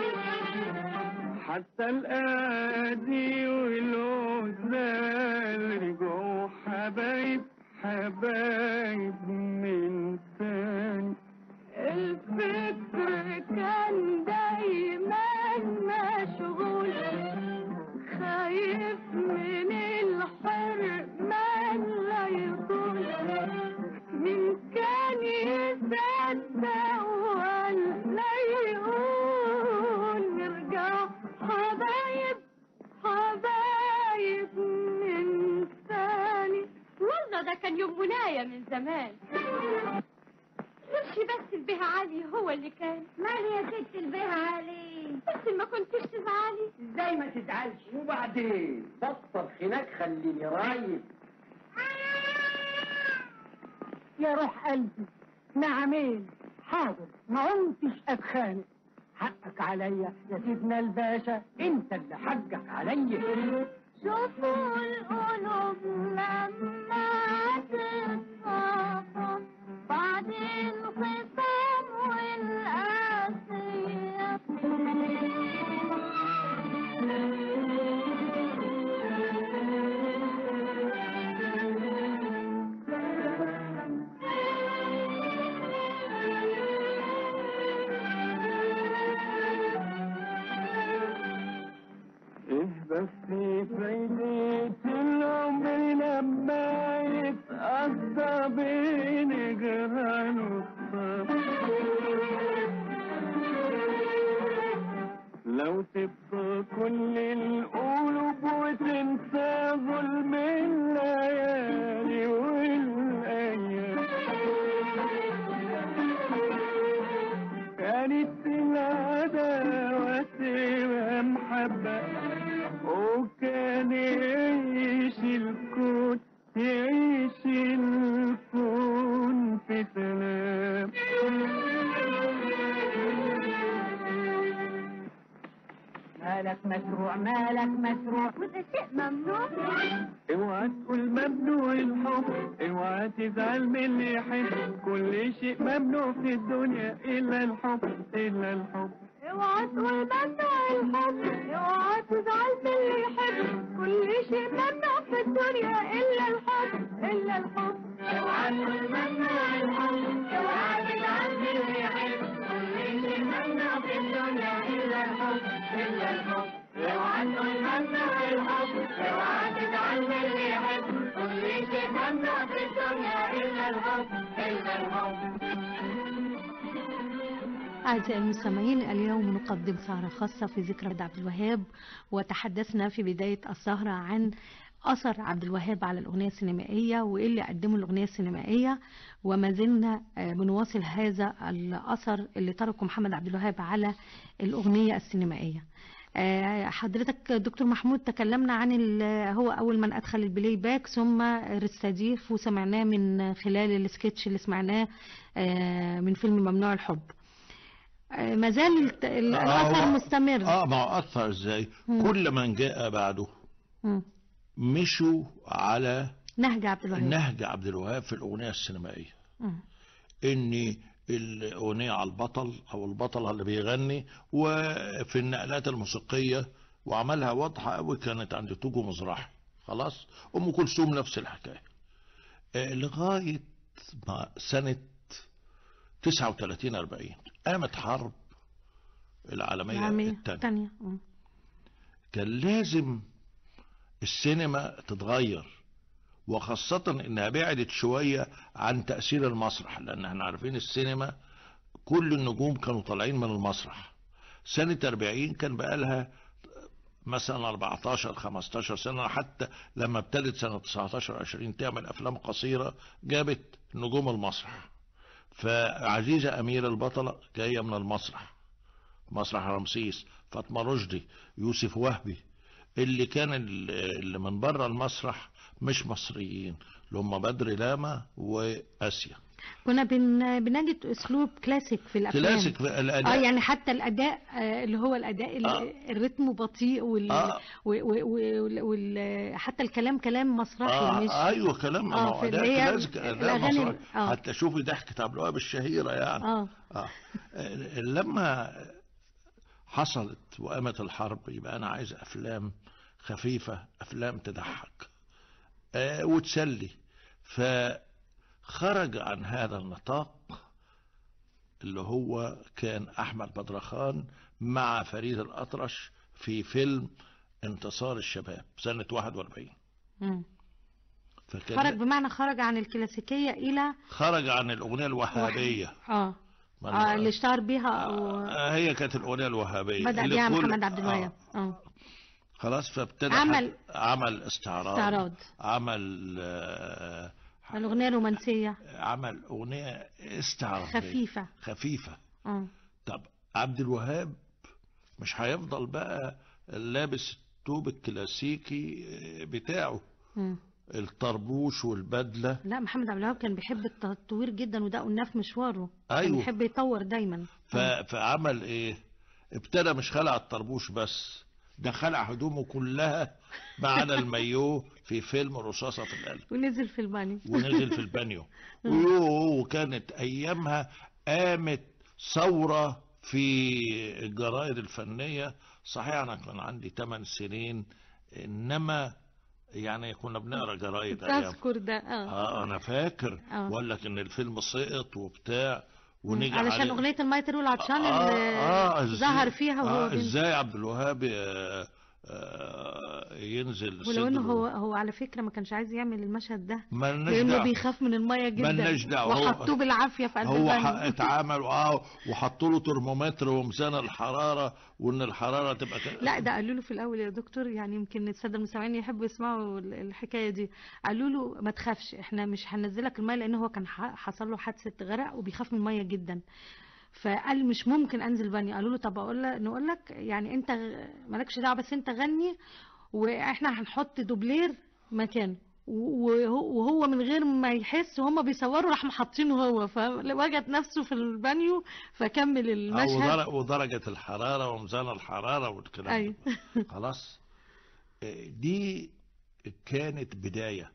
حتى الأعادي والعزال رجعوا حبايب حبايب من تاني الفكر كان دايما مشغول خايف من الحرمان لا يطول من كان يصدق ولا يقول نرجع حبايب حبايب من ثاني والله ده كان يوم منايا من زمان مش بس البيه علي هو اللي كان مالي يا ست البيه علي بس ما كنتش تزعلي ازاي ما تزعلش وبعدين بطل خناق خليني رايق يا روح قلبي نعمين حاضر ما عمتش اتخانق حقك عليا يا سيدنا الباشا انت اللي حقك عليا شوفوا القلوب لما تتصافى بعد الخصام والقاسية ايه بس فايدة العمر لما يتقضى بين جيران لو تبقى كل القلوب وتنسى ظلم الليالي والايام كانت العداوة تبقى محبة وكان يعيش الكون يعيش الكون في سلام مالك مسروع مالك مسروع وده شيء ممنوع اوعى تقول ممنوع الحب اوعى تزعل من اللي يحب كل شيء ممنوع في الدنيا الا الحب الا الحب اوعى تقول ممنوع الحب اوعى تزعل من اللي يحب كل شيء ممنوع في الدنيا الا الحب الا الحب اوعى تقول ممنوع الحب اوعى تزعل من اللي يحب كل شيء ممنوع في الدنيا الا الحب الا الحب اوعى تقول ممنوع الحب اوعى تزعل من اللي يحب كل شيء ممنوع في الدنيا الا الحب الا الحب أعزائي المستمعين اليوم نقدم سهرة خاصة في ذكرى عبد الوهاب وتحدثنا في بداية السهرة عن أثر عبد الوهاب على الأغنية السينمائية وإيه اللي قدمه الأغنية السينمائية وما زلنا آه، بنواصل هذا الأثر اللي تركه محمد عبد الوهاب على الأغنية السينمائية آه، حضرتك دكتور محمود تكلمنا عن ال- هو أول من أدخل البلاي باك ثم رستديف وسمعناه من خلال السكتش اللي سمعناه آه، من فيلم ممنوع الحب آه، ما زال الت- ال- آه، الاثر هو- مستمر اه ما هو اثر ازاي مم. كل من جاء بعده مم. مشوا على نهج عبد الوهاب نهج عبد الوهاب في الاغنيه السينمائيه مم. ان الاغنيه على البطل او البطله اللي بيغني وفي النقلات الموسيقيه وعملها واضحه قوي كانت عند توجو مزراحي خلاص ام كلثوم نفس الحكايه آه، لغايه ما سنه 39 40 قامت حرب العالميه العامية الثانيه الثانية مم. كان لازم السينما تتغير وخاصة انها بعدت شوية عن تأثير المسرح لان احنا عارفين السينما كل النجوم كانوا طالعين من المسرح سنة 40 كان بقالها مثلا 14 15 سنة حتى لما ابتدت سنة 19 20 تعمل افلام قصيرة جابت نجوم المسرح فعزيزة أمير البطلة جاية من المسرح مسرح رمسيس فاطمة رشدي يوسف وهبي اللي كان ال- اللي من بره المسرح مش مصريين اللي هم بدر لاما واسيا كنا بن... بنجد اسلوب كلاسيك في الافلام كلاسيك في اه الاداء يعني حتى الاداء آه، اللي هو الاداء ال- آه. الريتم بطيء وال... آه. و... و... و... وال... حتى الكلام كلام مسرحي آه مش ايوه كلام آه، ما هو في اداء اللي هي كلاسيك اداء الأغاني- مسرحي آه. حتى شوفي ضحكة عبد الوهاب الشهيرة يعني اه آه. لما حصلت وقامت الحرب يبقى انا عايز افلام خفيفة افلام تضحك آه وتسلي فخرج عن هذا النطاق اللي هو كان احمد بدرخان مع فريد الاطرش في فيلم انتصار الشباب سنة 41 مم. فكان خرج بمعنى خرج عن الكلاسيكية إلى خرج عن الاغنية الوهابية اه ما آه، أنا- اللي اشتهر بيها أو آه، هي كانت الاغنيه الوهابيه بدأ اللي بيها كل- محمد عبد الوهاب آه. اه خلاص فابتدى عمل- حد- عمل استعراض استعراض. عمل آه، الأغنية الرومانسية عمل اغنيه استعراضيه خفيفة خفيفه اه طب عبد الوهاب مش هيفضل بقى لابس الثوب الكلاسيكي بتاعه مم. الطربوش والبدله لا محمد عبد الوهاب كان بيحب التطوير جدا وده قلناه في مشواره كان أيوه. بيحب يطور دايما ف... فعمل ايه ابتدى مش خلع الطربوش بس ده خلع هدومه كلها ما عدا المايوه في فيلم رصاصة في القلب ونزل في البانيو ونزل في البانيو ويوه وكانت ايامها قامت ثورة في الجرائد الفنية صحيح انا كان عندي 8 سنين انما يعني كنا بنقرا جرايد ايام تذكر ده اه اه انا فاكر آه. وقال لك ان الفيلم سقط وبتاع ونجح علشان عليه. أغنية الماء تروي العطشان آه، اللي آه، إزاي- ظهر فيها وهو آه بين- ازاي عبد الوهاب آه، آه، ينزل ولو انه صدره؟ هو هو على فكره ما كانش عايز يعمل المشهد ده مالناش لانه دعوة. بيخاف من الميه جدا مالناش دعوة. هو- وحطوه بالعافيه في قلب هو ح- البانيو اتعامل اه وحطوا له ترمومتر وميزان الحراره وان الحراره تبقى ك... لا ده قالوا له في الاول يا دكتور يعني يمكن الساده المستمعين يحبوا يسمعوا ال- الحكايه دي قالوا له ما تخافش احنا مش هننزلك الميه لان هو كان ح- حصل له حادثه غرق وبيخاف من الميه جدا فقال مش ممكن انزل بانيو قالوا له طب اقول لك نقول لك يعني انت غ- مالكش دعوه بس انت غني واحنا هنحط دوبلير مكانه وهو وهو من غير ما يحس وهم بيصوروا راح محطينه هو فوجد نفسه في البانيو فكمل آه، المشهد ودر- ودرجه الحراره وميزان الحراره والكلام أيوة. ده خلاص آه، دي كانت بدايه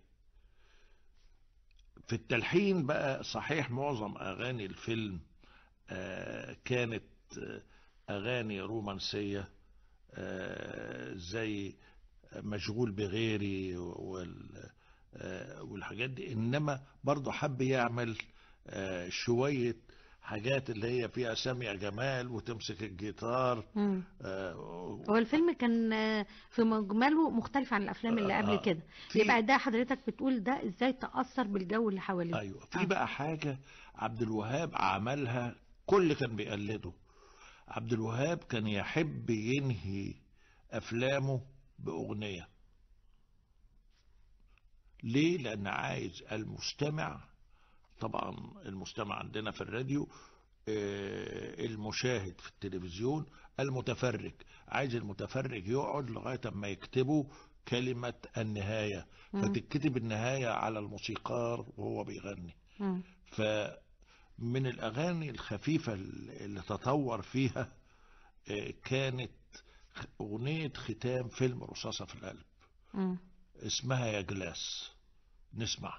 في التلحين بقى صحيح معظم اغاني الفيلم آه، كانت آه، اغاني رومانسيه آه، زي مشغول بغيري وال آه، والحاجات دي انما برضه حب يعمل آه، شويه حاجات اللي هي فيها سامية جمال وتمسك الجيتار مم. آه، هو الفيلم كان آه، في مجمله مختلف عن الافلام اللي قبل آه، كده في- يبقى ده حضرتك بتقول ده ازاي تاثر بالجو اللي حواليه ايوه آه. في بقى حاجه عبد الوهاب عملها كل كان بيقلده عبد الوهاب كان يحب ينهي افلامه باغنيه ليه لان عايز المستمع طبعا المستمع عندنا في الراديو آه، المشاهد في التلفزيون المتفرج عايز المتفرج يقعد لغايه اما يكتبوا كلمه النهايه مم. فتكتب النهايه على الموسيقار وهو بيغني مم. فما من الأغاني الخفيفة اللي تطور فيها آه، كانت أغنية ختام فيلم رصاصة في القلب مم. اسمها يا جلاس نسمع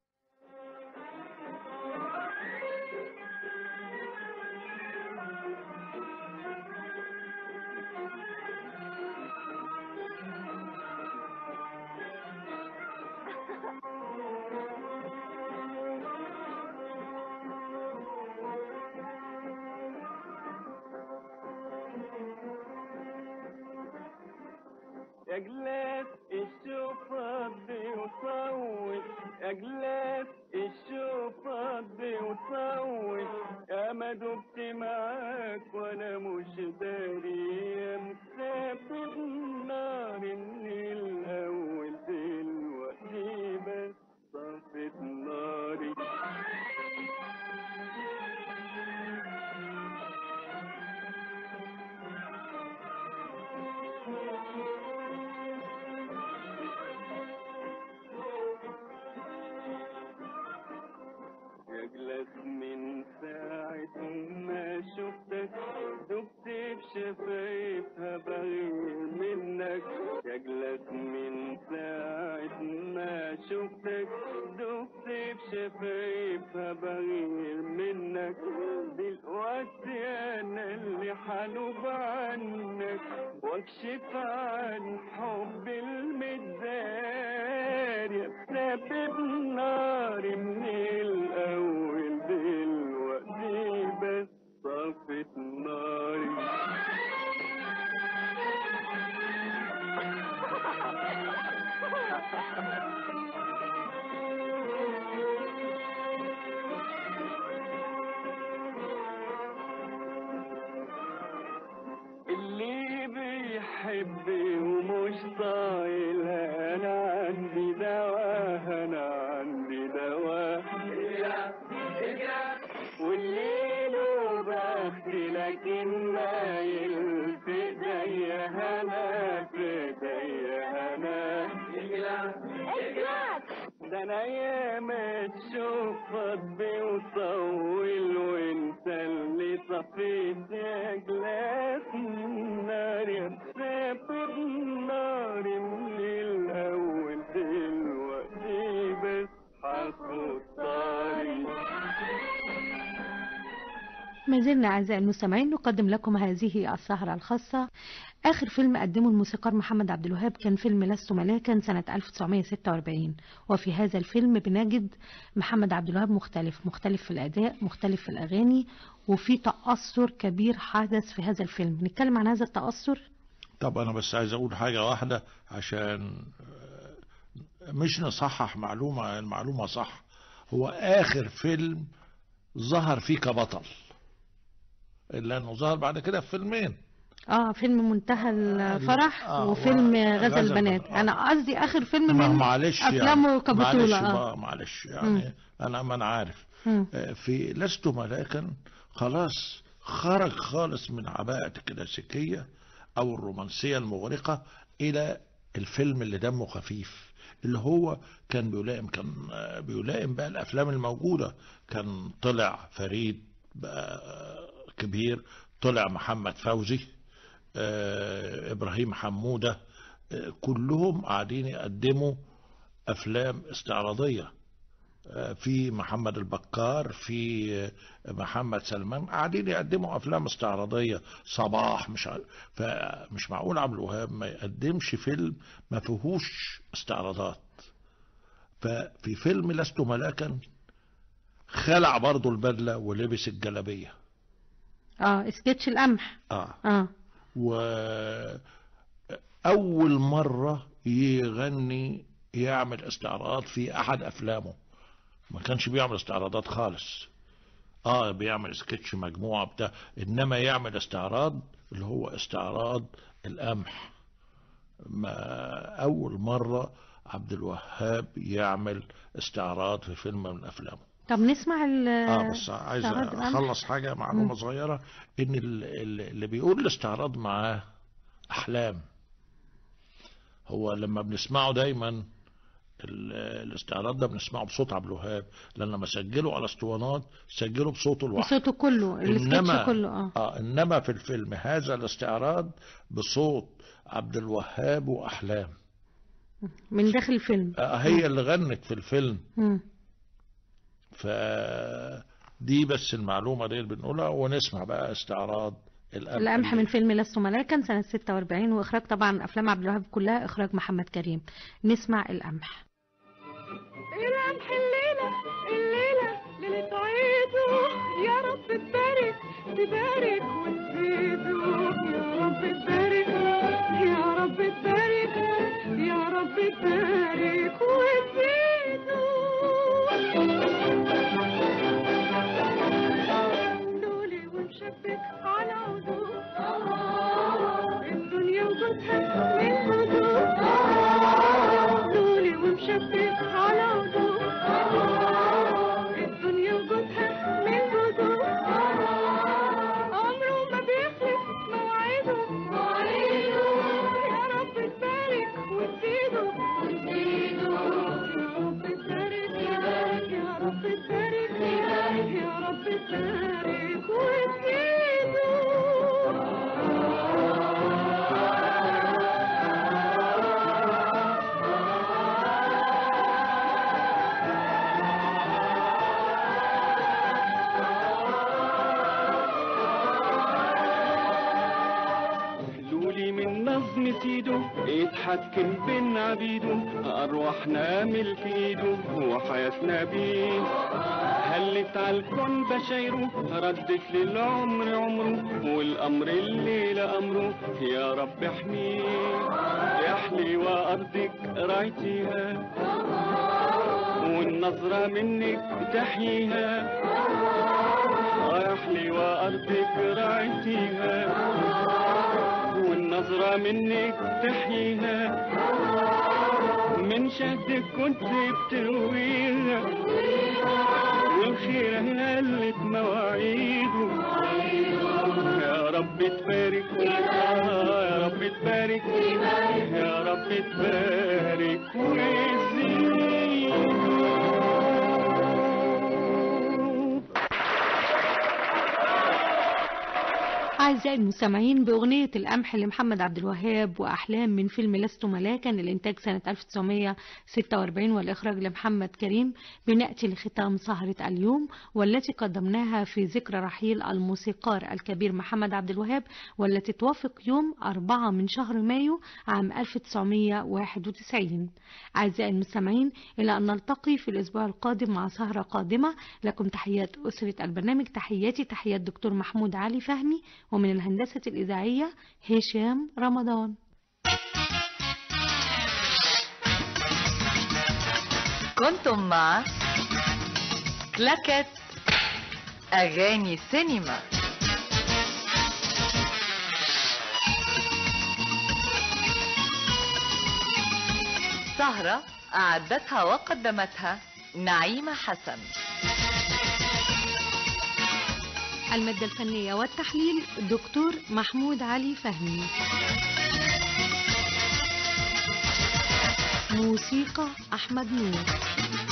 يا جلاس الشوف فضي وصوت يا جلاس الشوف فضي وصوت يا ما دبت معاك وانا مش داري يا مسافر نار من الاول دلوقتي بس طفت ناري يجلس من ساعة ما شفتك دبت بشفايفها بغير منك يجلس من ساعة ما شفتك دبت بشفايفها بغير منك دلوقتي أنا اللي حنوب عنك واكشف عن حب المداري سبب نار من الأول دلوقتي بس طفت ناري اللي بيحب ومش طايل انا عندي دواء انا عندي دواء والليل وبخت لكن مايل في ايديا هنا في ايديا هنا ده انا ياما تشوف فضي وطول وانت اللي طفيت يا جلاس النار يا مسافر نار من الاول دلوقتي بس حصل طاري ما زلنا أعزائي المستمعين نقدم لكم هذه السهرة الخاصة آخر فيلم قدمه الموسيقار محمد عبد الوهاب كان فيلم لست ملاكا سنة 1946 وفي هذا الفيلم بنجد محمد عبد الوهاب مختلف مختلف في الأداء مختلف في الأغاني وفي تأثر كبير حدث في هذا الفيلم نتكلم عن هذا التأثر طب أنا بس عايز أقول حاجة واحدة عشان آه، مش نصحح معلومة المعلومة صح هو آخر فيلم ظهر فيه كبطل إلا أنه ظهر بعد كده في فيلمين اه فيلم منتهى الفرح آه، وفيلم و- غزل غزل البنات البنات. آه. انا قصدي اخر فيلم ما من معلش افلامه يعني كبطولة معلش اه بقى معلش يعني أنا ما أنا عارف مم. آه، في لست ملاكا خلاص خرج خالص من عباءة الكلاسيكية أو الرومانسية المغرقة إلى الفيلم اللي دمه خفيف اللي هو كان بيلائم كان آه، بيلائم بقى الأفلام الموجودة كان طلع فريد بقى آه، كبير طلع محمد فوزي آه، إبراهيم حمودة آه، كلهم قاعدين يقدموا أفلام استعراضية في محمد البكار في محمد سلمان قاعدين يقدموا افلام استعراضيه صباح مش عارف فمش معقول عبد الوهاب ما يقدمش فيلم ما فيهوش استعراضات ففي فيلم لست ملاكا خلع برضه البدله ولبس الجلابيه اه سكتش القمح اه اه وأول مرة يغني يعمل استعراض في أحد أفلامه ما كانش بيعمل استعراضات خالص اه بيعمل سكتش مجموعة بتاع إنما يعمل استعراض اللي هو استعراض القمح ما أول مرة عبد الوهاب يعمل استعراض في فيلم من أفلامه طب نسمع ال اه بس عايز استعراض القمح. اخلص حاجه معلومه مم. صغيره ان ال- ال- اللي بيقول الاستعراض معاه احلام هو لما بنسمعه دايما ال- الاستعراض ده بنسمعه بصوت عبد الوهاب لان لما سجله على اسطوانات سجله بصوته لوحده بصوته كله السكتش إنما- كله اه اه انما في الفيلم هذا الاستعراض بصوت عبد الوهاب واحلام من داخل الفيلم آه هي اللي غنت في الفيلم مم. ف دي بس المعلومه دي اللي بنقولها ونسمع بقى استعراض القمح القمح اللي- من فيلم لست ملاكا سنة 46 وإخراج طبعا أفلام عبد الوهاب كلها إخراج محمد كريم نسمع القمح القمح الليلة الليلة ليلة عيده يا رب تبارك تبارك وتزيده يا رب تبارك يا رب تبارك يا رب تبارك وتزيده لولي ومشبك على عضو الدنيا وجودها من هدوء لولي ومشبك على عضو الدنيا وجودها من هدوء عمره ما بيخلف مواعيده مواعيده يا رب تبارك وتزيده وتزيده يا رب تبارك يا رب تبارك يا رب تبارك وتزيده لولي من نظم سيده يتحكم بين عبيده أرواحنا ملك ايده وحياتنا بيه هلت على الكون بشايره ردت للعمر عمره والأمر الليلة أمره يا رب احميه يا حليوة أرضك رايتيها والنظرة منك تحييها يا حليوة أرضك رايتيها والنظرة منك تحييها من شهدك كنت بترويها والخير هلت مواعيده يا رب تبارك آه يا رب تبارك يا رب تبارك وزيد أعزائي المستمعين بأغنية القمح لمحمد عبد الوهاب وأحلام من فيلم لست ملاكا الإنتاج سنة 1946 والإخراج لمحمد كريم بنأتي لختام سهرة اليوم والتي قدمناها في ذكرى رحيل الموسيقار الكبير محمد عبد الوهاب والتي توافق يوم 4 من شهر مايو عام 1991 أعزائي المستمعين إلى أن نلتقي في الأسبوع القادم مع سهرة قادمة لكم تحيات أسرة البرنامج تحياتي تحيات دكتور محمود علي فهمي ومن الهندسة الإذاعية هشام رمضان كنتم مع كلاكت أغاني سينما سهرة أعدتها وقدمتها نعيمة حسن المادة الفنية والتحليل دكتور محمود علي فهمي موسيقى أحمد نور